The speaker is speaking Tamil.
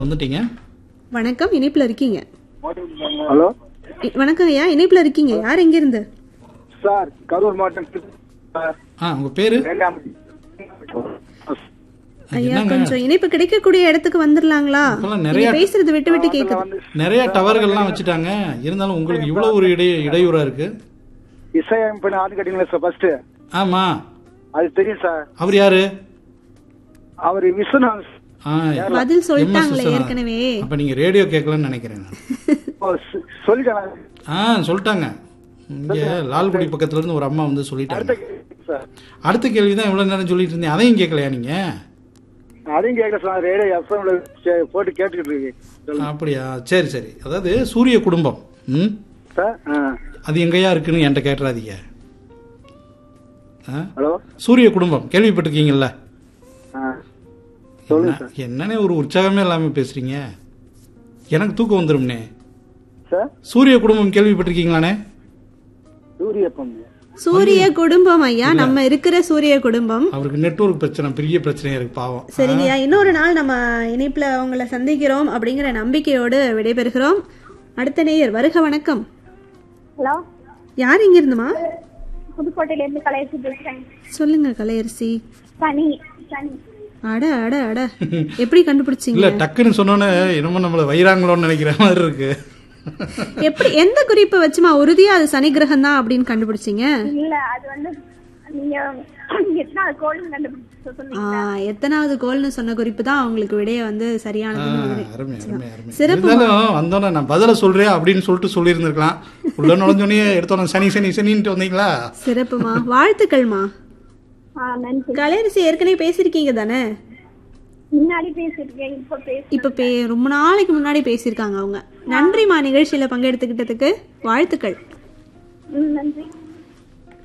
வந்துட்டீங்க வணக்கம் இணைப்புல இருக்கீங்க ஹலோ இ- வணக்கம் ஐயா இணைப்புல இருக்கீங்க யார் எங்க இருந்து சார் கரூர் மாவட்டம் சார் ஆ உங்க பேரு ரெண்டாம் ஐயா என்னங்க கொஞ்சம் இணைப்பு கிடைக்கக்கூடிய இடத்துக்கு வந்துடலாங்களா இப்பெல்லாம் நிறைய- நீங்க பேசுறது விட்டு விட்டு கேக்குது வந்து நிறைய டவர்கள்லாம் வச்சுட்டாங்க இருந்தாலும் உங்களுக்கு இவ்வளவு ஒரு இடை இடையூறா இருக்கு இசையமைப்பு ஆடு கட்டிங்களா சார் ஃபர்ஸ்ட் ஆமா அது தெரியும் சார் அவர் யாரு அவர் விஸ்வநாத் ஆ, பதில் MS சொல்லிட்டாங்களே விஸ்வநாதன். ஏற்கனவே அப்ப நீங்க ரேடியோ கேட்கலன்னு நினைக்கிறேன் நான். ஓ, சொ- சொல்லிட்டேன் ஆ சொல்லிட்டாங்க இங்க லால்குடி பக்கத்துல இருந்து ஒரு அம்மா வந்து சொல்லிட்டாங்க அடுத்த கேள்வி சார் அடுத்த கேள்வி தான் இவ்வளவு நேரம் சொல்லிட்டு இருந்தேன் அதையும் கேட்கலையா நீங்க அதையும் கேட்கல சார் ரேடியோ எஃப்எம்ல போட்டு கேட்டுக்கிட்டு இருக்கு சொல்லுங்க அப்படியா சரி சரி அதாவது சூரிய குடும்பம் ம் சார் ஆ அது எங்கேயா இருக்குன்னு என்கிட்ட கேட்டுறாதீங்க ஆ? ஹலோ சூரிய குடும்பம் கேள்விப்பட்டிருக்கீங்கல்ல ஆ சொல்லுங்க என்ன- என்னண்ணே ஒரு உற்சாகமே இல்லாம பேசுறீங்க எனக்கு தூக்கம் வந்துரும்னே சார் சூரிய குடும்பம் கேள்விப்பட்டிருக்கீங்களாண்ணே சூரியப்பம் சூரிய குடும்பம் ஐயா நம்ம இருக்கிற சூரிய குடும்பம் அவருக்கு நெட்வொர்க் பிரச்சனை பெரிய பிரச்சனையா இருக்கு பாவம் சரிங்கய்யா இன்னொரு நாள் நம்ம இணைப்புல உங்களை சந்திக்கிறோம் அப்படிங்கிற நம்பிக்கையோடு விடைபெறுகிறோம் அடுத்த நேயர் வருக வணக்கம் ஹலோ யார் இங்க இருந்துமா புதுக்கோட்டையில இருந்து கலையரசி பேசுறேன் சொல்லுங்க கலையரசி சனி சனி அட அட அட எப்படி கண்டுபிடிச்சீங்க இல்ல டக்குன்னு சொன்னோன்னே என்னமோ நம்மள வைராங்களோன்னு நினைக்கிற மாதிரி இருக்கு எப்படி எந்த குறிப்பை வச்சுமா உறுதியா அது சனி கிரகம் தான் அப்படின்னு கண்டுபிடிச்சீங்க இல்ல அது வந்து நீங்க எத்தனாவது கோல்னு கண்டுபிடிச்சு சொன்னீங்க ஆ, எத்தனாவது கோல்னு சொன்ன குறிப்பு தான் அவங்களுக்கு விடைய வந்து சரியானதுன்னு ஆ, நினைக்கிறேன். அருமை அருமை அருமை சிறப்பு இருந்தாலும் வந்தோன்னே நான் பதில சொல்றேன் அப்படின்னு சொல்லிட்டு சொல்லியிருந்திருக்கலாம் உள்ள நுழைஞ்சோடனே எடுத்தோன்னே சனி சனி சனின்ட்டு வந்தீங்களா சிறப்புமா வாழ்த்துக்கள்மா ஆ நன்றி கலையரசி ஏற்கனவே பேசியிருக்கீங்க தானே முன்னாடி பேசிருக்கேன் இப்ப பேச இப்ப பே ரொம்ப நாளைக்கு முன்னாடி பேசியிருக்காங்க அவங்க நன்றிமா நிகழ்ச்சியில பங்கெடுத்துக்கிட்டதுக்கு வாழ்த்துக்கள் ம், நன்றி